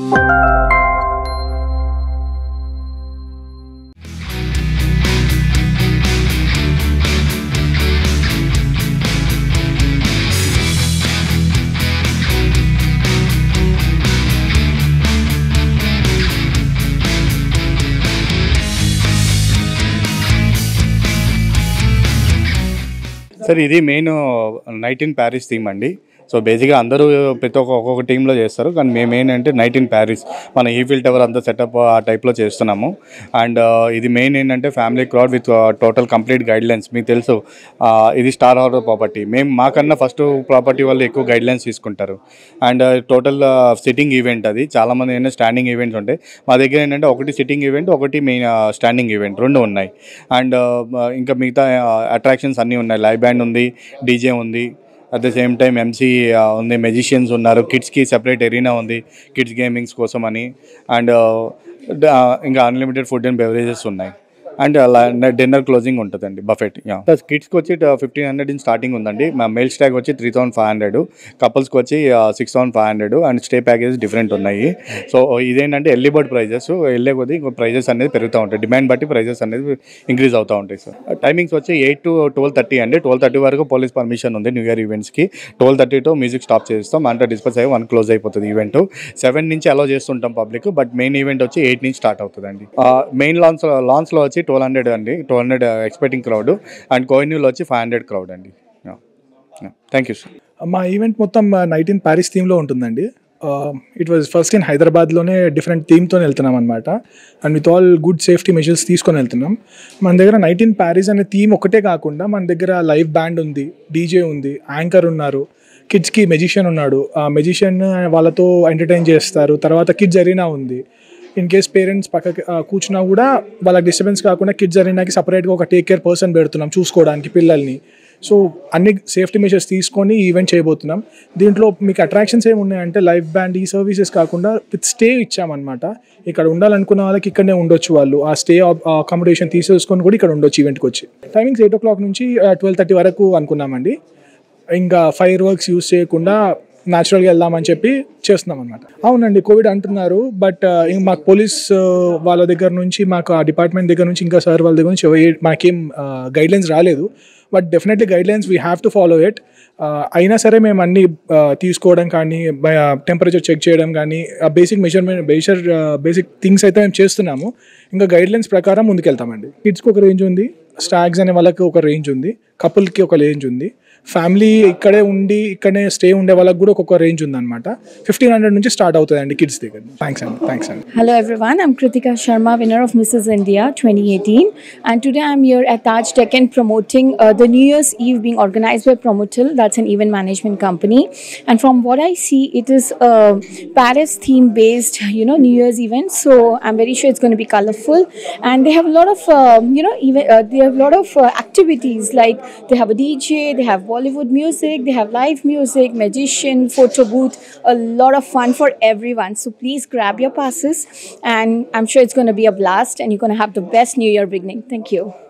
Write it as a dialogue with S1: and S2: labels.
S1: Sir ఇది main night in Paris theme అండి so బేసిక్గా అందరూ ప్రతి ఒక్క ఒక్కొక్క టీంలో చేస్తారు కానీ మేము ఏంటంటే నైట్ ఇన్ ప్యారిస్ మన ఈఫిల్ టవర్ అంతా సెటప్ ఆ టైప్లో చేస్తున్నాము అండ్ ఇది మెయిన్ ఏంటంటే family crowd with total complete guidelines మీకు తెలుసు ఆ, ఇది స్టార్ హార్డర్ ప్రాపర్టీ మేము మాకన్నా ఫస్ట్ ప్రాపర్టీ వాళ్ళు ఎక్కువ గైడ్ లైన్స్ తీసుకుంటారు అండ్ టోటల్ సిట్టింగ్ ఈవెంట్ అది చాలామంది ఏంటంటే స్టాండింగ్ ఈవెంట్స్ ఉంటాయి మా దగ్గర ఏంటంటే ఒకటి సిట్టింగ్ ఈవెంట్ ఒకటి మెయిన్ స్టాండింగ్ ఈవెంట్ రెండు ఉన్నాయి అండ్ ఇంకా మిగతా అట్రాక్షన్స్ అన్నీ ఉన్నాయి లైవ్ బ్యాండ్ ఉంది డీజే ఉంది at the same time MC ఉంది మెజిషియన్స్ ఉన్నారు కిడ్స్కి సెపరేట్ ఎరీనా ఉంది కిడ్స్ గేమింగ్స్ కోసం అని అండ్ ఇంకా అన్లిమిటెడ్ ఫుడ్ అండ్ బెవరేజెస్ ఉన్నాయి అండ్ అలా డిన్నర్ క్లోజింగ్ ఉంటుందండి బఫెట్ కిడ్స్కి వచ్చి ఫిఫ్టీన్ హండ్రెడ్ ఇన్ స్టార్టింగ్ ఉందండి మా మెయిల్ స్టాక్ వచ్చి త్రీ థౌసండ్ ఫైవ్ హండ్రెడ్ కపుల్స్కి వచ్చి six thousand five hundred and stay packages different ఉన్నాయి సో ఇదేంటంటే ఎర్లీ బర్డ్ ప్రైజెస్ వెళ్ళే కొద్దీ ఇంకో ప్రైజెస్ అనేది పెరుగుతూ ఉంటాయి డిమాండ్ బట్టి ప్రైజెస్ అనేది ఇంక్రీజ్ అవుతూ ఉంటాయి సార్ టైమింగ్స్ వచ్చి ఎయిట్ టు ట్వెల్వ్ థర్టీ అండి ట్వెల్వ్ థర్టీ వరకు పోలీస్ పర్మిషన్ ఉంది న్యూ ఇయర్ ఈవెంట్స్కి twelve thirty to music stop చేస్తాం అంటే డిస్పస్ అయ్యి వన్ క్లోజ్ అయిపోతుంది ఈవెంట్ సెవెన్ నుంచి అలో చేస్తుంటాం పబ్లిక్ బట్ మెయిన్ ఈవెంట్ వచ్చి ఎయిట్ నుంచి స్టార్ట్ అవుతుందండి మెయిన్ లాంచ్ లాంచ్లో వచ్చి ట్వెల్వ్ హండ్రెడ్ అండి twelve hundred expecting crowd and కోయిన్యూలో వచ్చి ఫైవ్ హండ్రెడ్ క్రౌడ్ అండి థ్యాంక్ యూ సార్
S2: మా ఈవెంట్ మొత్తం నైట్ ఇన్ ప్యారిస్ థీమ్లో ఉంటుందండి ఇట్ వాజ్ ఫస్ట్ ఇన్ హైదరాబాద్లోనే డిఫరెంట్ థీమ్తో వెళ్తున్నాం అనమాట and with all good safety measures తీసుకొని వెళ్తున్నాం మన దగ్గర నైట్ ఇన్ ప్యారిస్ అనే థీమ్ ఒకటే కాకుండా మన దగ్గర లైవ్ బ్యాండ్ ఉంది డీజే ఉంది యాంకర్ ఉన్నారు కిడ్స్కి మెజిషియన్ ఉన్నాడు ఆ మెజిషియన్ వాళ్ళతో ఎంటర్టైన్ చేస్తారు తర్వాత కిడ్స్ అరీనా ఉంది ఇన్ కేస్ పేరెంట్స్ పక్కకి ఆ, కూర్చున్నా కూడా వాళ్ళకి డిస్టర్బెన్స్ కాకుండా కిడ్స్ అరీనాకి సపరేట్గా ఒక టేక్ కేర్ పర్సన్ పెడుతున్నాం చూసుకోవడానికి పిల్లల్ని సో అన్ని సేఫ్టీ మెజర్స్ తీసుకొని ఈవెంట్ చేయబోతున్నాం దీంట్లో మీకు అట్రాక్షన్స్ ఏమి ఉన్నాయంటే లైవ్ బ్యాండ్ ఈ సర్వీసెస్ కాకుండా విత్ స్టే ఇచ్చామన్నమాట ఇక్కడ ఉండాలనుకున్న వాళ్ళకి ఇక్కడనే ఉండొచ్చు వాళ్ళు ఆ స్టే అకామిడేషన్ తీసేసుకొని కూడా ఇక్కడ ఉండొచ్చు ఈవెంట్కి వచ్చి టైమింగ్స్ ఎయిట్ ఓ క్లాక్ నుంచి ట్వెల్వ్ థర్టీ వరకు అనుకున్నామండి ఇంకా ఫైర్ వర్క్స్ యూస్ చేయకుండా న్యాచురల్గా వెళ్దామని చెప్పి చేస్తున్నాం అనమాట అవునండి కోవిడ్ అంటున్నారు బట్ మాకు పోలీస్ వాళ్ళ దగ్గర నుంచి మాకు ఆ డిపార్ట్మెంట్ దగ్గర నుంచి ఇంకా సార్ వాళ్ళ దగ్గర నుంచి ఏ- మాకేం గైడ్లైన్స్ రాలేదు but definitely guidelines we have to follow it అయినా సరే మేము అన్ని ఆ, తీసుకోవడం కానీ టెంపరేచర్ చెక్ చేయడం కానీ బేసిక్ మెజర్మెంట్ బేసర్ బేసిక్ థింగ్స్ అయితే మేము చేస్తున్నాము ఇంకా గైడ్లైన్స్ ప్రకారం ముందుకెళ్తామండి కిడ్స్కి ఒక రేంజ్ ఉంది స్టాగ్స్ అనే వాళ్ళకి ఒక రేంజ్ ఉంది కపుల్కి ఒక రేంజ్ ఉంది ఫ్యామిలీ ఇక్కడే ఉండి ఇక్కడే స్టే ఉండే వాళ్ళకి కూడా ఒక్కొక్క రేంజ్ ఉందన్నమాట ఫిఫ్టీన్ హండ్రెడ్ నుంచి స్టార్ట్ అవుతుందండి కిడ్స్ దగ్గర థ్యాంక్స్ అండి థ్యాంక్స్ అండి
S3: Hello everyone, I'm Kritika Sharma, winner of Mrs. India 2018, and today I'm here at Taj Tech and promoting uh, the New Year's Eve being organized by Promotil, that's an event management company. And from what I see, it is a Paris theme based, you know, New Year's event. So I'm very sure it's going to be colorful, and they have a lot of, um, you know, even uh, they have a lot of uh, activities like they have a DJ, they have Bollywood music, they have live music, magician, photo booth, a lot of fun for everyone. So please grab your passes, and I'm sure it's going to be a blast, and you're going to have the best New Year beginning. Thank you.